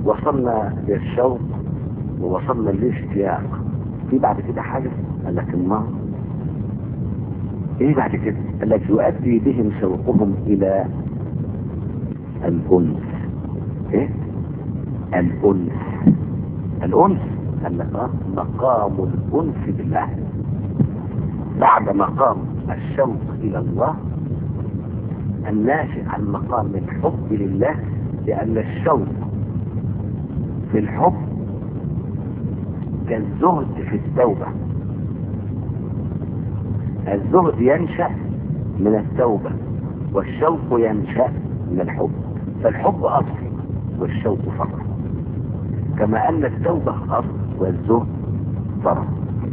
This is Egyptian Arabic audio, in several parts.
وصلنا للشوق ووصلنا للاشتياق في بعد كده حاجة قال لك ما ايه بعد كده قال لك يؤدي بهم شوقهم الى الانس ايه الانس الانس قال لك اه مقام الانس بالله بعد مقام الشوق الى الله الناشئ عن مقام الحب لله لان الشوق في الحب كالزهد في التوبة الزهد ينشأ من التوبة والشوق ينشأ من الحب فالحب أصل والشوق فرع كما أن التوبة أصل والزهد فرع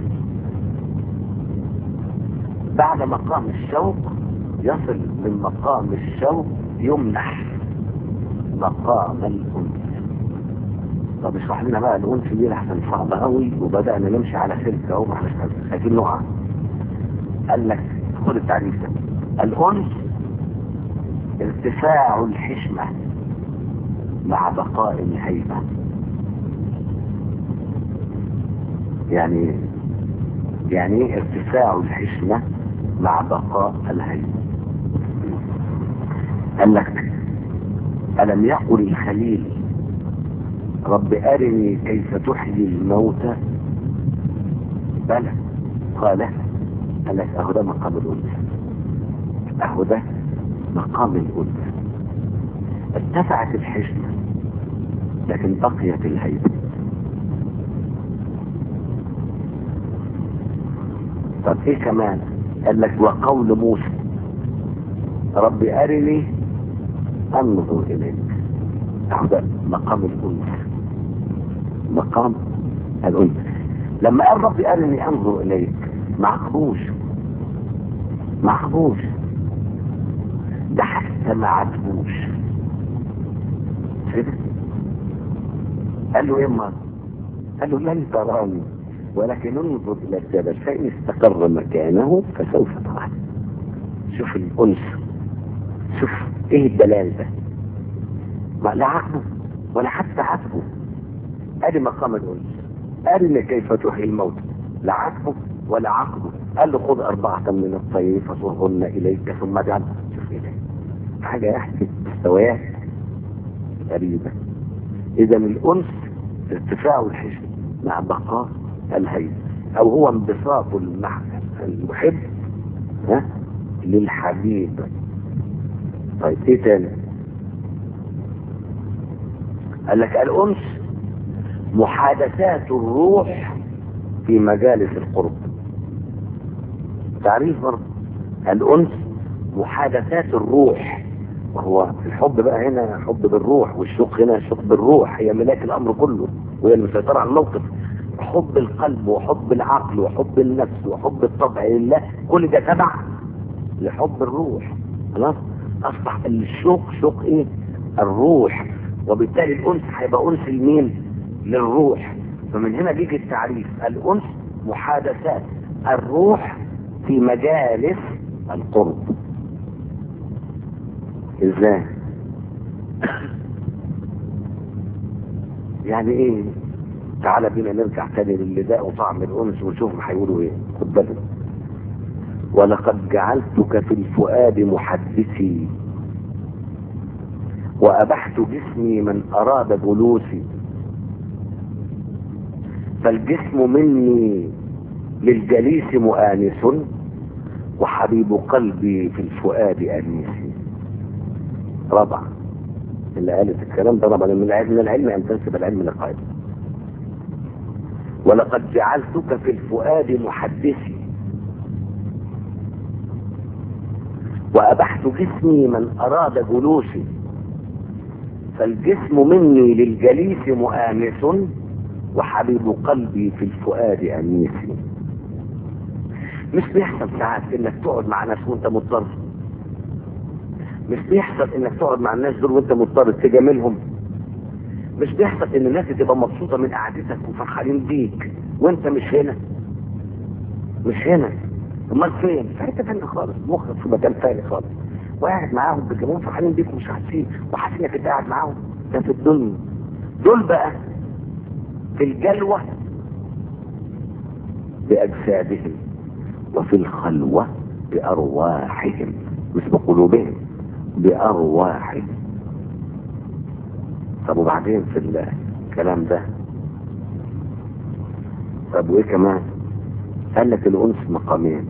بعد مقام الشوق يصل من مقام الشوق يمنح مقام الأنس طب اشرح لنا بقى الأنس دي لحسن صعبة قوي وبدأنا نمشي على سلك اهو ما احنا خايفين نقع قال لك خد التعريف ده الأنس ارتفاع الحشمة مع بقاء الهيبة يعني يعني ايه ارتفاع الحشمة مع بقاء الهيبة قال لك ألم يقل الخليل رب أرني كيف تحيي الموتى بلى قال قال لك أهو ده مقام الأنثى أهو ده مقام الأنثى ارتفعت الحشمة لكن بقيت الهيبة طب ايه كمان قال لك وقول موسى رب أرني أنظر إليك أهو ده مقام الأنثى مقام الأنثى لما قال رب أرني أنظر إليك ما عقبوش ما عقبوش ده حتى ما عاتبوش كده قال له ايه ما قال له لن تراني ولكن انظر الى الجبل فان استقر مكانه فسوف تراني شوف الانس شوف ايه الدلال ده ما لا عقبه ولا حتى عاتبه ادي مقام الانس ارني كيف تحيي الموت لا عاتبه ولا عقبه قال له خذ أربعة من الطير فصرهن إليك ثم اجعل شوف إيه ده حاجة يعني مستويات غريبة إذا الأنس ارتفاع الحشم مع بقاء الهيب أو هو انبساط المح- المحب ها للحبيب طيب إيه تاني؟ قال لك الأنس محادثات الروح في مجالس القرب تعريف برضه الأنس محادثات الروح وهو الحب بقى هنا حب بالروح والشوق هنا شوق بالروح هي ملاك الأمر كله وهي المسيطرة على الموقف حب القلب وحب العقل وحب النفس وحب الطبع لله كل ده تبع لحب الروح خلاص أصبح الشوق شوق إيه الروح وبالتالي الأنس هيبقى أنس لمين للروح فمن هنا بيجي التعريف الأنس محادثات الروح في مجالس القرب ازاي يعني ايه تعالى بينا نرجع تاني للنداء وطعم الانس ونشوف هيقولوا ايه خد بالك ولقد جعلتك في الفؤاد محدثي وابحت جسمي من اراد جلوسي فالجسم مني للجليس مؤانس وحبيب قلبي في الفؤاد انيسي رابعة اللي قالت الكلام ده طبعا من العلم من العلم ان تنسب العلم للقائد ولقد جعلتك في الفؤاد محدثي وابحت جسمي من اراد جلوسي فالجسم مني للجليس مؤانس وحبيب قلبي في الفؤاد انيسي مش بيحصل ساعات انك تقعد مع ناس وانت مضطر مش بيحصل انك تقعد مع الناس دول وانت مضطر تجاملهم مش بيحصل ان الناس تبقى مبسوطه من قعدتك وفرحانين بيك وانت مش هنا مش هنا امال فين في حته ثانيه خالص مخك في مكان ثاني خالص وقاعد معاهم بيجيبوهم فرحانين بيك ومش حاسين وحاسين انك انت قاعد معاهم ده في الدنيا دول بقى في الجلوة بأجسادهم وفي الخلوة بأرواحهم مش بقلوبهم بأرواحهم طب وبعدين في الكلام ده طب وايه كمان قال لك الانس مقامين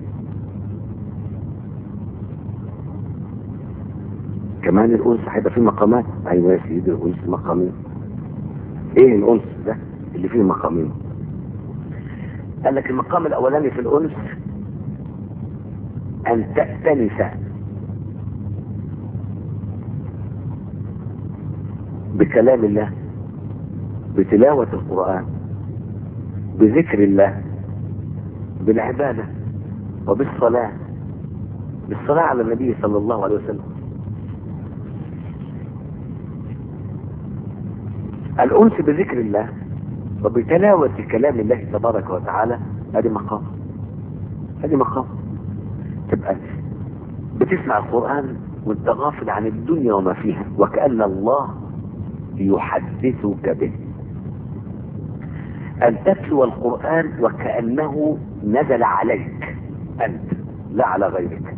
كمان الانس هيبقى فيه مقامات ايوه يا سيدي الانس مقامين ايه الانس ده اللي فيه مقامين قال لك المقام الاولاني في الانس ان تأتنس بكلام الله بتلاوة القرآن بذكر الله بالعبادة وبالصلاة بالصلاة على النبي صلى الله عليه وسلم الأنس بذكر الله وبتلاوة كلام الله تبارك وتعالى هذه مقام هذه مقام تبقى بتسمع القرآن وانت غافل عن الدنيا وما فيها وكأن الله يحدثك به أن تتلو القرآن وكأنه نزل عليك أنت لا على غيرك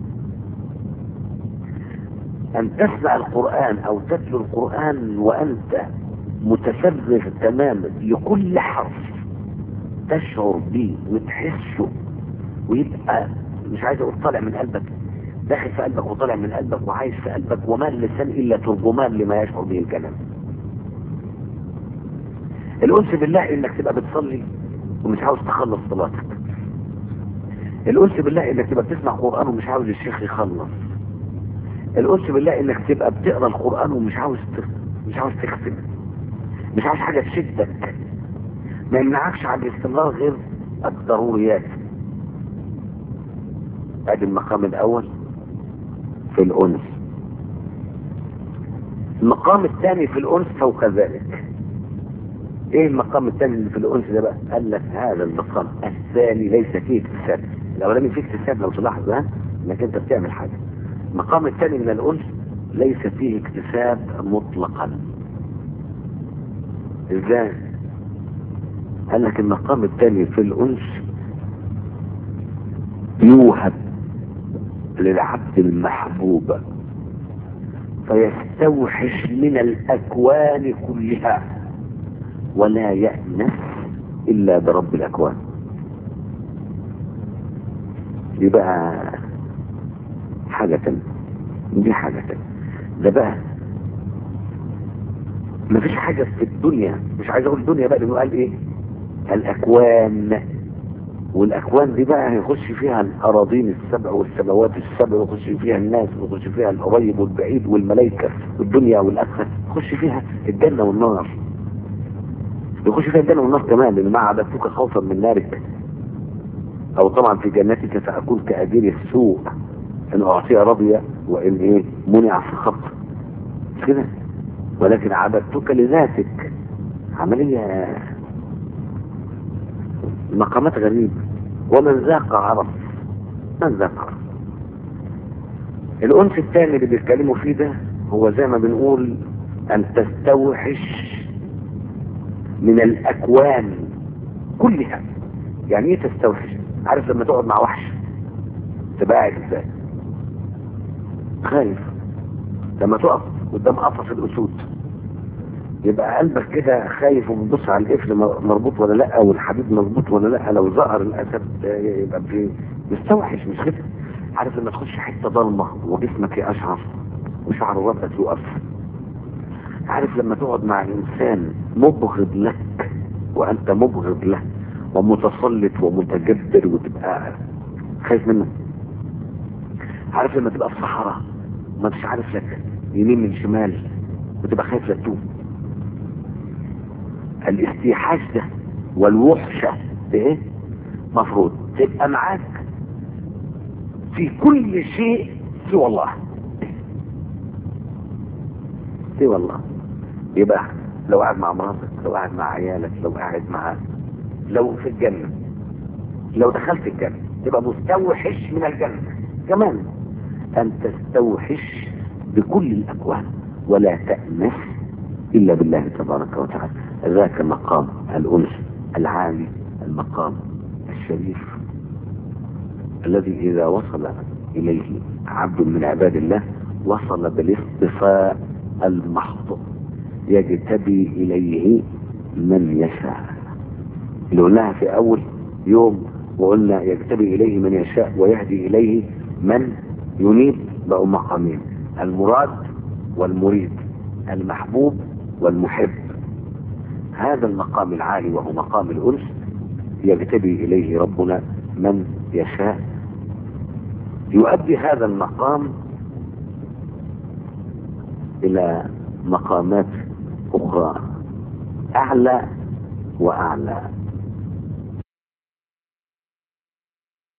أن تسمع القرآن أو تتلو القرآن وأنت متفرغ تماما لكل حرف تشعر به وتحسه ويبقى مش عايز اقول طالع من قلبك داخل في قلبك وطالع من قلبك وعايش في قلبك وما اللسان الا ترجمان لما يشعر به الكلام الانس بالله انك تبقى بتصلي ومش عاوز تخلص صلاتك الانس بالله انك تبقى بتسمع قران ومش عاوز الشيخ يخلص الانس بالله انك تبقى بتقرا القران ومش عاوز مش عاوز تختم مش عاوز حاجه تشدك ما يمنعكش عن الاستمرار غير الضروريات ادي المقام الاول في الانس المقام الثاني في الانس فوق ذلك ايه المقام الثاني اللي في الانس ده بقى قال لك هذا المقام الثاني ليس فيه اكتساب الاولاني فيه اكتساب لو تلاحظ ها انك انت بتعمل حاجه المقام الثاني من الانس ليس فيه اكتساب مطلقا ازاي قال لك المقام الثاني في الانس يوهب للعبد المحبوب فيستوحش من الاكوان كلها ولا يأنس إلا برب الأكوان دي بقى حاجة تانية دي حاجة تانية ده بقى مفيش حاجة في الدنيا مش عايز أقول الدنيا بقى لأنه قال إيه الأكوان والأكوان دي بقى هيخش فيها الأراضين السبع والسماوات السبع ويخش فيها الناس ويخش فيها القريب والبعيد والملائكة والدنيا والآخرة يخش فيها الجنة والنار يخش فيها الجنة والنار كمان لأن ما عبدتك خوفا من نارك أو طبعا في جنتك سأكون كأجير السوء إن أعطي رضي وإن إيه منع في خط مش كده ولكن عبدتك لذاتك عملية مقامات غريبة ومن ذاق عرف من ذاق عرف الأنس الثاني اللي بيتكلموا فيه ده هو زي ما بنقول أن تستوحش من الأكوان كلها يعني ايه تستوحش عارف لما تقعد مع وحش تبقى قاعد ازاي خايف لما تقف قدام قفص الاسود يبقى قلبك كده خايف وبتبص على القفل مربوط ولا لا والحديد مربوط ولا لا لو ظهر الاسد يبقى بيستوحش مش كده عارف لما تخش حته ضلمه وجسمك يقشعر وشعر راسك يقف عارف لما تقعد مع انسان مبغض لك وانت مبغض له ومتسلط ومتجبر وتبقى خايف منه عارف لما تبقى في صحراء ما انتش عارف لك يمين من شمال وتبقى خايف لا تتوب الاستيحاش ده والوحشة ايه مفروض تبقى معاك في كل شيء سوى الله سوى الله يبقى لو قاعد مع مراتك لو قاعد مع عيالك لو قاعد مع لو في الجنة لو دخلت الجنة تبقى مستوحش من الجنة كمان أن تستوحش بكل الأكوان ولا تأنس إلا بالله تبارك وتعالى ذاك مقام الأنس العالي المقام الشريف الذي إذا وصل إليه عبد من عباد الله وصل بالاصطفاء المحض يجتبي إليه من يشاء اللي قلناها في أول يوم وقلنا يجتبي إليه من يشاء ويهدي إليه من ينيب بقوا مقامين المراد والمريد المحبوب والمحب هذا المقام العالي وهو مقام الأنس يجتبي إليه ربنا من يشاء يؤدي هذا المقام إلى مقامات أخرى أعلى وأعلى